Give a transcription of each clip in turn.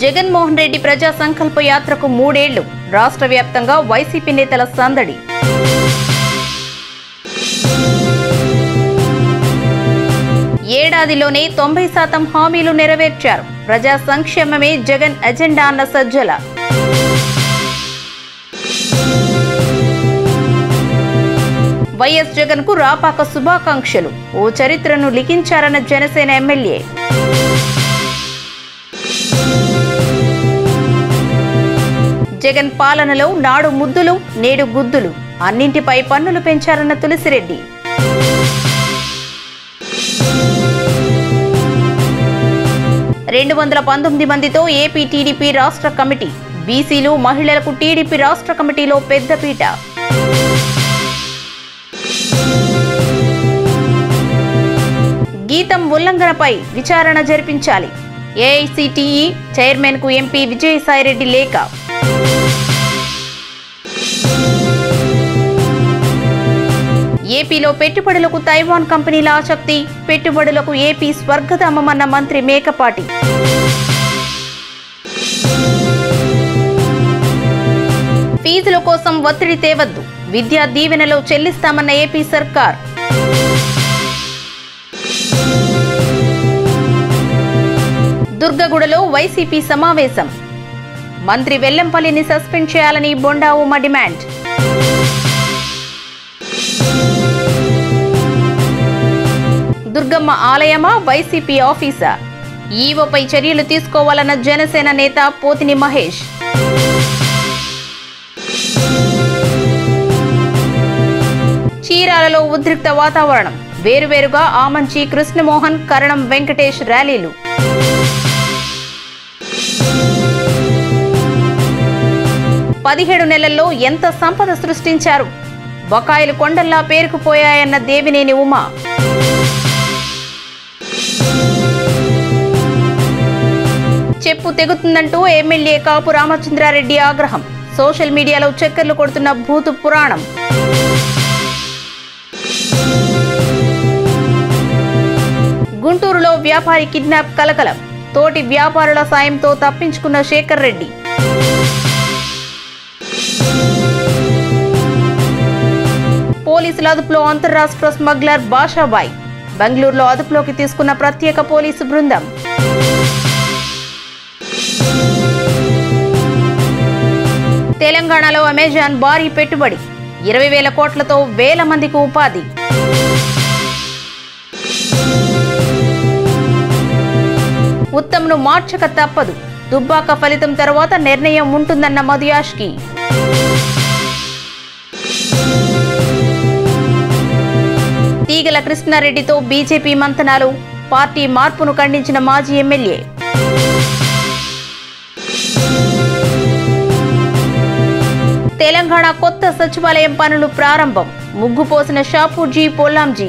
జగన్మోహన్ రెడ్డి ప్రజా సంకల్ప యాత్రకు మూడేళ్లు రాష్ట్ర వ్యాప్తంగా వైసీపీ నేతల సందడి ఏడాదిలోనే తొంభై శాతం హామీలు నెరవేర్చారు ప్రజా సంక్షేమమే జగన్ ఎజెండా అన్న సజ్జల వైఎస్ జగన్ కు రాపాక శుభాకాంక్షలు ఓ చరిత్రను లిఖించారన్న జనసేన ఎమ్మెల్యే జగన్ పాలనలో నాడు ముద్దులు నేడు గుద్దులు అన్నింటిపై పన్నులు పెంచారన్న తులసిరెడ్డి రెండు వందల పంతొమ్మిది మందితో ఏపీ టీడీపీ రాష్ట్ర కమిటీ బీసీలు మహిళలకు టీడీపీ రాష్ట్ర కమిటీలో పెద్దపీట గీతం ఉల్లంఘనపై విచారణ జరిపించాలి ఏఐసిటిఈ చైర్మన్ కు ఎంపీ విజయసాయిరెడ్డి లేఖ ఏపీలో పెట్టుబడులకు తైవాన్ కంపెనీల ఆసక్తి పెట్టుబడులకు ఏపీ స్వర్గధామమన్న మంత్రి మేకపాటి ఫీజుల కోసం ఒత్తిడి తేవద్దు విద్యా దీవెనలో చెల్లిస్తామన్న ఏపీ సర్కార్ దుర్గగూడలో వైసీపీ సమావేశం మంత్రి వెల్లంపల్లిని సస్పెండ్ చేయాలని బొండా ఉమ డిమాండ్ దుర్గమ్మ ఆలయమా వైసీపీ ఆఫీసా ఈవోపై చర్యలు తీసుకోవాలన్న జనసేన నేత పోతిని మహేష్ చీరాలలో ఉద్రిక్త వాతావరణం వేరువేరుగా ఆమంచి కృష్ణమోహన్ కరణం వెంకటేష్ ర్యాలీలు పదిహేడు నెలల్లో ఎంత సంపద సృష్టించారు బకాయిలు కొండల్లా పేరుకుపోయాయన్న దేవినేని ఉమా చెప్పు తెగుతుందంటూ ఎమ్మెల్యే కాపు రామచంద్రారెడ్డి ఆగ్రహం సోషల్ మీడియాలో చక్కర్లు కొడుతున్న భూతు పురాణం గుంటూరులో వ్యాపారి కిడ్నాప్ కలకలం తోటి వ్యాపారుల సాయంతో తప్పించుకున్న శేఖర్ రెడ్డి పోలీసుల అదుపులో అంతర్రాష్ట్ర స్మగ్లర్ బాషాబాయ్ బెంగళూరులో అదుపులోకి తీసుకున్న ప్రత్యేక పోలీసు బృందం తెలంగాణలో అమెజాన్ భారీ పెట్టుబడి ఇరవై వేల కోట్లతో వేల మందికి ఉపాధి ఉత్తమ్ను మార్చక తప్పదు దుబ్బాక ఫలితం తర్వాత నిర్ణయం ఉంటుందన్న మధుయాష్కి తీగల కృష్ణారెడ్డితో బీజేపీ మంతనాలు పార్టీ మార్పును ఖండించిన మాజీ ఎమ్మెల్యే తెలంగాణ కొత్త సచివాలయం పనులు ప్రారంభం ముగ్గుపోసిన షాపూర్జీ పొల్లాంజీ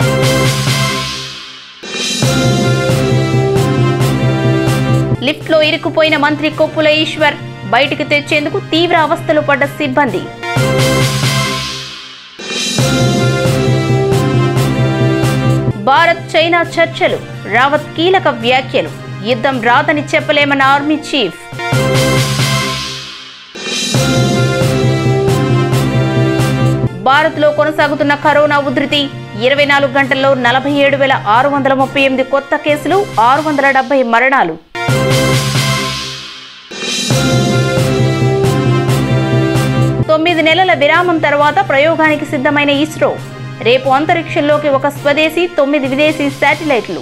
లిఫ్ట్లో ఇరుక్కుపోయిన మంత్రి కొప్పుల ఈశ్వర్ బయటికి తెచ్చేందుకు తీవ్ర అవస్థలు పడ్డ సిబ్బంది భారత్ చైనా చర్చలు రావత్ కీలక వ్యాఖ్యలు యుద్ధం రాదని చెప్పలేమన్న ఆర్మీ చీఫ్ భారత్లో కొనసాగుతున్న కరోనా ఉధృతి ఇరవై నాలుగు గంటల్లో నలభై ఏడు వేల ఆరు వందల ముప్పై ఎనిమిది కొత్త కేసులు ఆరు వందల డెబ్బై మరణాలు తొమ్మిది నెలల విరామం తర్వాత ప్రయోగానికి సిద్ధమైన ఇస్రో రేపు అంతరిక్షంలోకి ఒక స్వదేశీ తొమ్మిది విదేశీ శాటిలైట్లు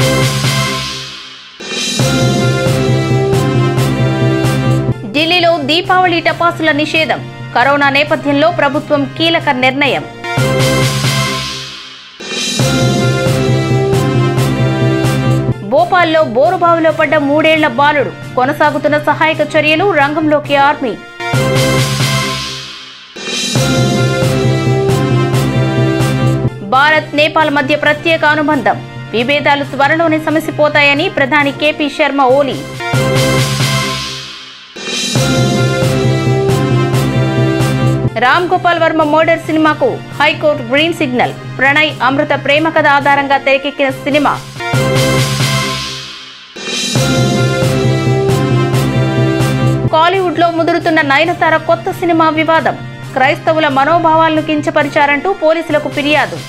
ఢిల్లీలో దీపావళి టపాసుల నిషేధం కరోనా నేపథ్యంలో ప్రభుత్వం కీలక నిర్ణయం భోపాల్లో బోరుబావిలో పడ్డ మూడేళ్ల బాలుడు కొనసాగుతున్న సహాయక చర్యలు రంగంలోకి ఆర్మీ భారత్ నేపాల్ మధ్య ప్రత్యేక అనుబంధం విభేదాలు త్వరలోనే సమసిపోతాయని ప్రధాని కేపీ శర్మ ఓలీ రామ్ గోపాల్ వర్మ మర్డర్ సినిమాకు high court green signal Pranay Amrutha ప్రేమ కథ ఆధారంగా తెరకెక్కిన సినిమా కాలీవుడ్ లో ముదురుతున్న నయనతార కొత్త సినిమా వివాదం క్రైస్తవుల మనోభావాలను కించపరిచారంటూ పోలీసులకు ఫిర్యాదు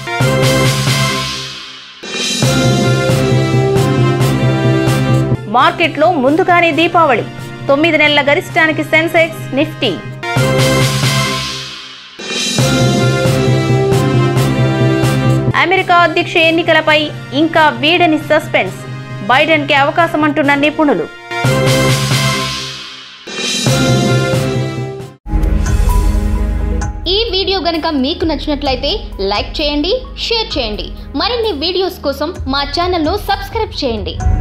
మార్కెట్లో ముందుగానే దీపావళి తొమ్మిది నెలల గరిష్టానికి సెన్సెక్స్ నిఫ్టీ అమెరికా అధ్యక్ష ఎన్నికలపై ఇంకా వీడని సస్పెన్స్ బైడెన్కి అవకాశం అంటున్న నిపుణులు ఈ వీడియో గనుక మీకు నచ్చినట్లయితే లైక్ చేయండి షేర్ చేయండి మరిన్ని వీడియోస్ కోసం మా ఛానల్ను సబ్స్క్రైబ్ చేయండి